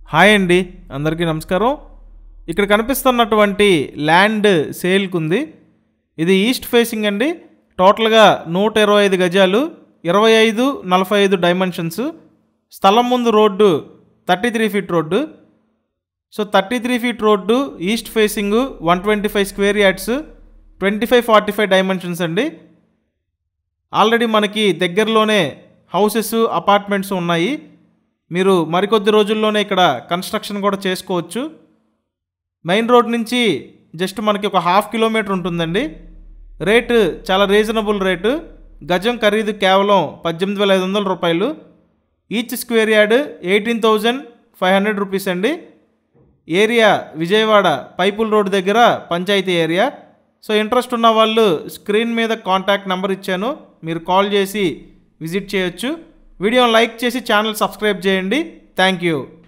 hi అండి అందరికీ నమస్కారం ఇక్కడ కనిపిస్తున్నటువంటి ల్యాండ్ సేల్కి ఉంది ఇది ఈస్ట్ ఫేసింగ్ అండి టోటల్గా నూట ఇరవై ఐదు గజాలు ఇరవై ఐదు నలభై ఐదు డైమెన్షన్స్ స్థలం ముందు road thirty three feet road so thirty three feet road east facing one twenty five square yards twenty five forty five dimensions అండి ఆల్రెడీ మనకి దగ్గరలోనే హౌసెస్ అపార్ట్మెంట్స్ ఉన్నాయి మీరు మరికొద్ది రోజుల్లోనే ఇక్కడ కన్స్ట్రక్షన్ కూడా చేసుకోవచ్చు మెయిన్ రోడ్ నుంచి జస్ట్ మనకి ఒక హాఫ్ కిలోమీటర్ ఉంటుందండి రేటు చాలా రీజనబుల్ రేటు గజం ఖరీదు కేవలం పద్దెనిమిది వేల ఐదు వందల రూపాయలు each square yard eighteen thousand five hundred rupees అండి ఏరియా విజయవాడ పైపుల్ రోడ్ దగ్గర పంచాయతీ ఏరియా సో ఇంట్రెస్ట్ ఉన్న వాళ్ళు స్క్రీన్ మీద కాంటాక్ట్ నెంబర్ ఇచ్చాను మీరు కాల్ చేసి విజిట్ చేయొచ్చు వీడియోని లైక్ చేసి ఛానల్ సబ్స్క్రైబ్ చేయండి థ్యాంక్ యూ